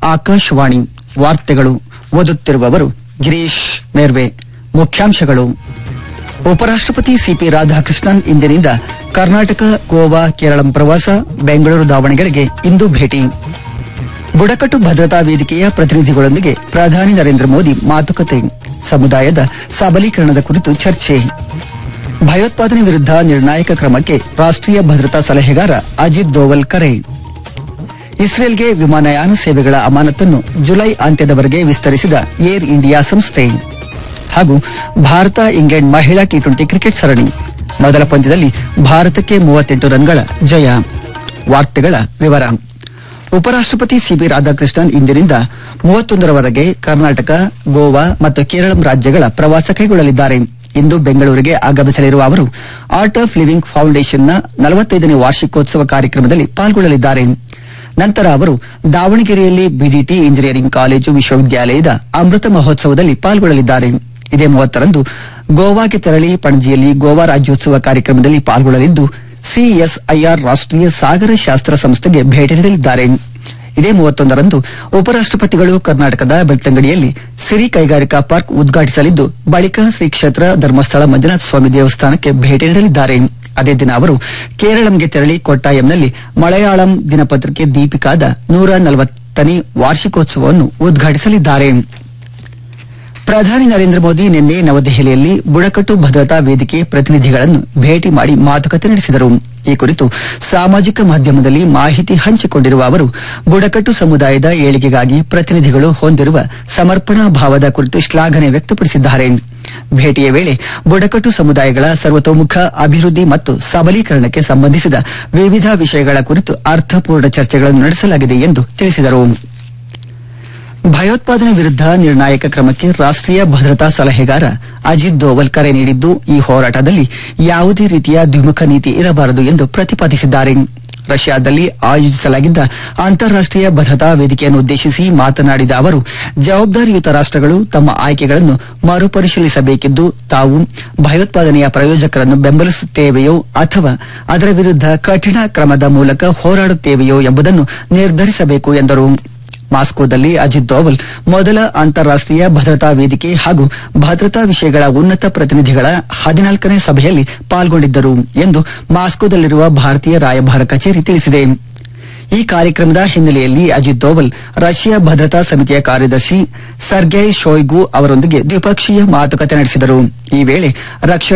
ಆಕಾಶವಾಣಿ ವಾರ್ತೆಗಳು ಓದುತ್ತಿರುವವರು ಗಿರೀಶ್ ಮೇರ್ವೆ ಮುಖ್ಯಾಂಶಗಳು ಉಪರಾಷ್ಟ್ರಪತಿ ಸಿಪಿ ರಾಧಾಕೃಷ್ಣನ್ ಇಂದಿನಿಂದ ಕರ್ನಾಟಕ ಗೋವಾ ಕೇರಳಂ ಪ್ರವಾಸ ಬೆಂಗಳೂರು ದಾವಣಗೆರೆಗೆ ಇಂದು ಭೇಟಿ ಬುಡಕಟ್ಟು ಭದ್ರತಾ ವೇದಿಕೆಯ ಪ್ರತಿನಿಧಿಗಳೊಂದಿಗೆ ಪ್ರಧಾನಿ ನರೇಂದ್ರ ಮೋದಿ ಮಾತುಕತೆ ಸಮುದಾಯದ ಸಬಲೀಕರಣದ ಕುರಿತು ಚರ್ಚೆ ಭಯೋತ್ಪಾದನೆ ವಿರುದ್ಧ ನಿರ್ಣಾಯಕ ಕ್ರಮಕ್ಕೆ ರಾಷ್ಟ್ರೀಯ ಭದ್ರತಾ ಸಲಹೆಗಾರ ಅಜಿತ್ ದೋವಲ್ ಕರೆ ಇಸ್ರೇಲ್ಗೆ ವಿಮಾನಯಾನ ಸೇವೆಗಳ ಅಮಾನತನ್ನು ಜುಲೈ ಅಂತ್ಯದವರೆಗೆ ವಿಸ್ತರಿಸಿದ ಏರ್ ಇಂಡಿಯಾ ಸಂಸ್ಥೆ ಹಾಗೂ ಭಾರತ ಇಂಗ್ಲೆಂಡ್ ಮಹಿಳಾ ಟಿ ಟ್ವೆಂಟಿ ಕ್ರಿಕೆಟ್ ಸರಣಿ ಮೊದಲ ಪಂದ್ಯದಲ್ಲಿ ಭಾರತಕ್ಕೆ ಮೂವತ್ತೆಂಟು ರನ್ಗಳ ಜಯ ವಾರ್ತೆಗಳ ವಿವರ ಉಪರಾಷ್ಟ್ರಪತಿ ಸಿಬಿ ರಾಧಾಕೃಷ್ಣನ್ ಇಂದಿನಿಂದ ಮೂವತ್ತೊಂದರವರೆಗೆ ಕರ್ನಾಟಕ ಗೋವಾ ಮತ್ತು ಕೇರಳಂ ರಾಜ್ಯಗಳ ಪ್ರವಾಸ ಕೈಗೊಳ್ಳಲಿದ್ದಾರೆ ಇಂದು ಬೆಂಗಳೂರಿಗೆ ಆಗಮಿಸಲಿರುವ ಅವರು ಆರ್ಟ್ ಆಫ್ ಲಿವಿಂಗ್ ಫೌಂಡೇಶನ್ನ ನಲವತ್ತೈದನೇ ವಾರ್ಷಿಕೋತ್ಸವ ಕಾರ್ಯಕ್ರಮದಲ್ಲಿ ಪಾಲ್ಗೊಳ್ಳಲಿದ್ದಾರೆ ನಂತರ ಅವರು ದಾವಣಗೆರೆಯಲ್ಲಿ ಬಿಡಿಟಿ ಇಂಜಿನಿಯರಿಂಗ್ ಕಾಲೇಜು ವಿಶ್ವವಿದ್ಯಾಲಯದ ಅಮೃತ ಮಹೋತ್ಸವದಲ್ಲಿ ಪಾಲ್ಗೊಳ್ಳಲಿದ್ದಾರೆ ಇದೇ ಮೂವತ್ತರಂದು ಗೋವಾಗೆ ತೆರಳಿ ಪಣಜಿಯಲ್ಲಿ ಗೋವಾ ರಾಜ್ಯೋತ್ಸವ ಕಾರ್ಯಕ್ರಮದಲ್ಲಿ ಪಾಲ್ಗೊಳ್ಳಲಿದ್ದು ಸಿಎಸ್ಐಆರ್ ರಾಷ್ಟ್ರೀಯ ಸಾಗರ ಶಾಸ್ತ್ರ ಸಂಸ್ಥೆಗೆ ಭೇಟಿ ನೀಡಲಿದ್ದಾರೆ ಇದೇ ಮೂವತ್ತೊಂದರಂದು ಉಪರಾಷ್ಟ್ರಪತಿಗಳು ಕರ್ನಾಟಕದ ಬೆಳ್ತಂಗಡಿಯಲ್ಲಿ ಸಿರಿ ಕೈಗಾರಿಕಾ ಪಾರ್ಕ್ ಉದ್ಘಾಟಿಸಲಿದ್ದು ಬಳಿಕ ಶ್ರೀ ಕ್ಷೇತ್ರ ಧರ್ಮಸ್ಥಳ ಮಂಜುನಾಥ ಸ್ವಾಮಿ ದೇವಸ್ಥಾನಕ್ಕೆ ಭೇಟಿ ನೀಡಲಿದ್ದಾರೆ ಅದೇ ದಿನ ಅವರು ಕೇರಳಂಗೆ ತೆರಳಿ ಕೊಟ್ಟಾಯಂನಲ್ಲಿ ಮಲಯಾಳಂ ದಿನಪತ್ರಿಕೆ ದೀಪಿಕಾದ ನೂರ ನಲವತ್ತನೇ ವಾರ್ಷಿಕೋತ್ಸವವನ್ನು ಉದ್ಘಾಟಿಸಲಿದ್ದಾರೆ ಪ್ರಧಾನಿ ನರೇಂದ್ರ ಮೋದಿ ನಿನ್ನೆ ನವದೆಹಲಿಯಲ್ಲಿ ಬುಡಕಟ್ಟು ಭದ್ರತಾ ವೇದಿಕೆ ಪ್ರತಿನಿಧಿಗಳನ್ನು ಭೇಟಿ ಮಾಡಿ ಮಾತುಕತೆ ನಡೆಸಿದರು ಈ ಕುರಿತು ಸಾಮಾಜಿಕ ಮಾಧ್ಯಮದಲ್ಲಿ ಮಾಹಿತಿ ಹಂಚಿಕೊಂಡಿರುವ ಅವರು ಬುಡಕಟ್ಟು ಸಮುದಾಯದ ಏಳಿಗೆಗಾಗಿ ಪ್ರತಿನಿಧಿಗಳು ಹೊಂದಿರುವ ಸಮರ್ಪಣಾ ಭಾವದ ಕುರಿತು ಶ್ಲಾಘನೆ ವ್ಯಕ್ತಪಡಿಸಿದ್ದಾರೆ ಭೇಟಿಯ ವೇಳೆ ಬುಡಕಟ್ಟು ಸಮುದಾಯಗಳ ಸರ್ವತೋಮುಖ ಅಭಿವೃದ್ಧಿ ಮತ್ತು ಸಬಲೀಕರಣಕ್ಕೆ ಸಂಬಂಧಿಸಿದ ವಿವಿಧ ವಿಷಯಗಳ ಕುರಿತು ಅರ್ಥಪೂರ್ಣ ಚರ್ಚೆಗಳನ್ನು ನಡೆಸಲಾಗಿದೆ ಎಂದು ತಿಳಿಸಿದರು ಭಯೋತ್ಪಾದನೆ ವಿರುದ್ಧ ನಿರ್ಣಾಯಕ ಕ್ರಮಕ್ಕೆ ರಾಷ್ಟ್ರೀಯ ಭದ್ರತಾ ಸಲಹೆಗಾರ ಅಜಿತ್ ದೋವಲ್ ಕರೆ ನೀಡಿದ್ದು ಈ ಹೋರಾಟದಲ್ಲಿ ಯಾವುದೇ ರೀತಿಯ ದ್ವಿಮುಖ ನೀತಿ ಇರಬಾರದು ಎಂದು ಪ್ರತಿಪಾದಿಸಿದ್ದಾರೆ ರಷ್ಯಾದಲ್ಲಿ ಆಯೋಜಿಸಲಾಗಿದ್ದ ಅಂತಾರಾಷ್ಟ್ರೀಯ ಭದ್ರತಾ ವೇದಿಕೆಯನ್ನು ಉದ್ದೇಶಿಸಿ ಮಾತನಾಡಿದ ಅವರು ಜವಾಬ್ದಾರಿಯುತ ರಾಷ್ಟ್ರಗಳು ತಮ್ಮ ಆಯ್ಕೆಗಳನ್ನು ಮರುಪರಿಶೀಲಿಸಬೇಕಿದ್ದು ತಾವು ಭಯೋತ್ಪಾದನೆಯ ಪ್ರಯೋಜಕರನ್ನು ಬೆಂಬಲಿಸುತ್ತೇವೆಯೋ ಅಥವಾ ಅದರ ವಿರುದ್ಧ ಕಠಿಣ ಕ್ರಮದ ಮೂಲಕ ಹೋರಾಡುತ್ತೇವೆಯೋ ಎಂಬುದನ್ನು ನಿರ್ಧರಿಸಬೇಕು ಎಂದರು ಮಾಸ್ಕೋದಲ್ಲಿ ಅಜಿತ್ ದೋವಲ್ ಮೊದಲ ಅಂತಾರಾಷ್ಟ್ರೀಯ ಭದ್ರತಾ ವೇದಿಕೆ ಹಾಗೂ ಭದ್ರತಾ ವಿಷಯಗಳ ಉನ್ನತ ಪ್ರತಿನಿಧಿಗಳ ಹದಿನಾಲ್ಕನೇ ಸಭೆಯಲ್ಲಿ ಪಾಲ್ಗೊಂಡಿದ್ದರು ಎಂದು ಮಾಸ್ಕೋದಲ್ಲಿರುವ ಭಾರತೀಯ ರಾಯಭಾರ ಕಚೇರಿ ತಿಳಿಸಿದೆ ಈ ಕಾರ್ಯಕ್ರಮದ ಹಿನ್ನೆಲೆಯಲ್ಲಿ ಅಜಿತ್ ದೋವಲ್ ರಷ್ಯಾ ಭದ್ರತಾ ಸಮಿತಿಯ ಕಾರ್ಯದರ್ಶಿ ಸರ್ಗೈ ಶೋಯ್ಗು ಅವರೊಂದಿಗೆ ದ್ವಿಪಕ್ಷೀಯ ಮಾತುಕತೆ ನಡೆಸಿದರು ಈ ವೇಳೆ ರಕ್ಷಣಾ